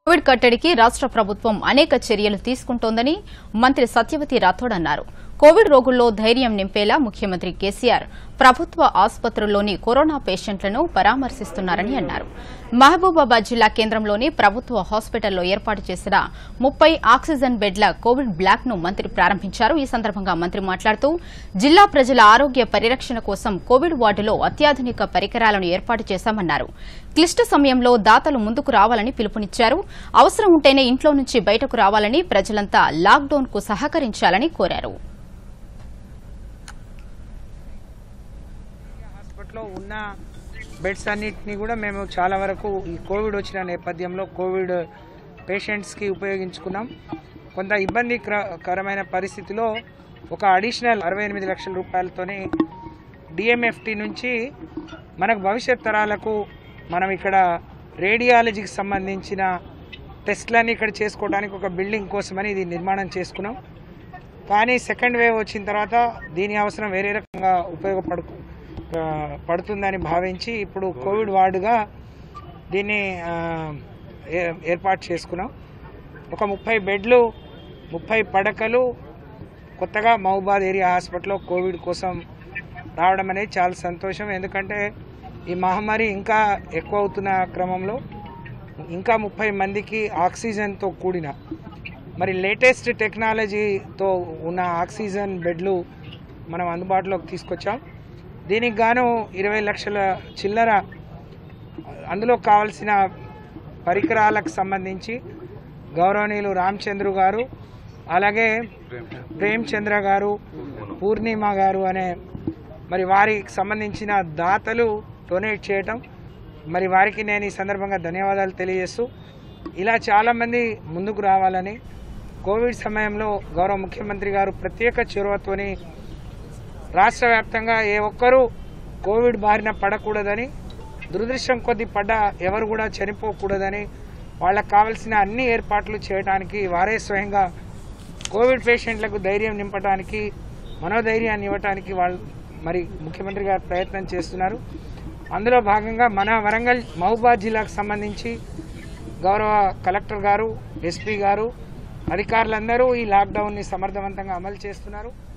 Covid కట్టడికి రాష్ట్ర ప్రభుత్వం అనేక చర్యలు తీసుకుంటోందని మంత్రి సత్యవతి రాథోడ్ అన్నారు కోవిడ్ రోగుల్లో ధైర్యం నింపేలా ముఖ్యమంత్రి కేసీఆర్ ప్రభుత్వ ఆసుపత్రుల్లోని కరోనా పేషెంట్లను పరామర్శిస్తున్నారని అన్నారు మహబూబాబాద్ జిల్లా కేంద్రంలోని ప్రభుత్వ హాస్పిటల్లో ఏర్పాటు చేసిన ముప్పై ఆక్సిజన్ బెడ్ల కోవిడ్ బ్లాక్ ను మంత్రి ప్రారంభించారు ఈ సందర్భంగా మంత్రి మాట్లాడుతూ జిల్లా ప్రజల ఆరోగ్య పరిరక్షణ కోసం కోవిడ్ వార్డులో అత్యాధునిక పరికరాలను ఏర్పాటు చేశామన్నారు క్లిష్ట సమయంలో దాతలు ముందుకు రావాలని పిలుపునిచ్చారు అవసరం ఉంటేనే ఇంట్లో నుంచి బయటకు రావాలని ప్రజలంతా లాక్డౌన్ కు సహకరించాలని కోరారు హాస్పిటల్లో ఉన్న బెడ్స్ అన్నిటిని కూడా మేము చాలా వరకు ఈ కోవిడ్ వచ్చిన నేపథ్యంలో కోవిడ్ పేషెంట్స్కి ఉపయోగించుకున్నాం కొంత ఇబ్బందికరమైన పరిస్థితిలో ఒక అడిషనల్ అరవై ఎనిమిది లక్షల రూపాయలతోనే డిఎంఎఫ్టి నుంచి మనకు భవిష్యత్ తరాలకు మనం ఇక్కడ రేడియాలజీకి సంబంధించిన టెస్ట్లన్నీ ఇక్కడ చేసుకోవడానికి ఒక బిల్డింగ్ కోసమని ఇది నిర్మాణం చేసుకున్నాం కానీ సెకండ్ వేవ్ వచ్చిన తర్వాత దీని అవసరం వేరే రకంగా ఉపయోగపడు ఆ, పడుతుందని భావించి ఇప్పుడు కోవిడ్ వార్డుగా దీన్ని ఆ, ఏ- ఏర్పాటు చేసుకున్నాం ఒక ముప్పై బెడ్లు ముప్పై పడకలు కొత్తగా మహబాద్ ఏరియా హాస్పిటల్లో కోవిడ్ కోసం రావడం అనేది చాలా సంతోషం ఎందుకంటే ఈ మహమ్మారి ఇంకా ఎక్కువ అవుతున్న క్రమంలో ఇంకా ముప్పై మందికి ఆక్సిజన్తో కూడిన మరి లేటెస్ట్ టెక్నాలజీతో ఉన్న ఆక్సిజన్ బెడ్లు మనం అందుబాటులోకి తీసుకొచ్చాం దీనికి గాను ఇరవై లక్షల చిల్లర అందులో కావలసిన పరికరాలకు సంబంధించి గౌరవనీయులు రామచంద్రు గారు అలాగే ప్రేమచంద్ర గారు పూర్ణిమ గారు అనే మరి వారికి సంబంధించిన దాతలు డొనేట్ చేయటం మరి వారికి నేను ఈ సందర్భంగా ధన్యవాదాలు తెలియజేస్తూ ఇలా చాలామంది ముందుకు రావాలని కోవిడ్ సమయంలో గౌరవ ముఖ్యమంత్రి గారు ప్రత్యేక చొరవతోని రాష్ట్ర వ్యాప్తంగా ఏ ఒక్కరూ కోవిడ్ బారిన పడకూడదని దురదృష్టం కొద్ది పడ్డ ఎవరు కూడా చనిపోకూడదని వాళ్ళకు కావలసిన అన్ని ఏర్పాట్లు చేయడానికి వారే స్వయంగా కోవిడ్ పేషెంట్లకు ధైర్యం నింపడానికి మనోధైర్యాన్ని ఇవ్వడానికి వాళ్ళు మరి ముఖ్యమంత్రి గారు ప్రయత్నం చేస్తున్నారు అందులో భాగంగా మన వరంగల్ మహబూబాద్ జిల్లాకు సంబంధించి గౌరవ కలెక్టర్ గారు ఎస్పీ గారు అధికారులందరూ ఈ లాక్డౌన్ని సమర్థవంతంగా అమలు చేస్తున్నారు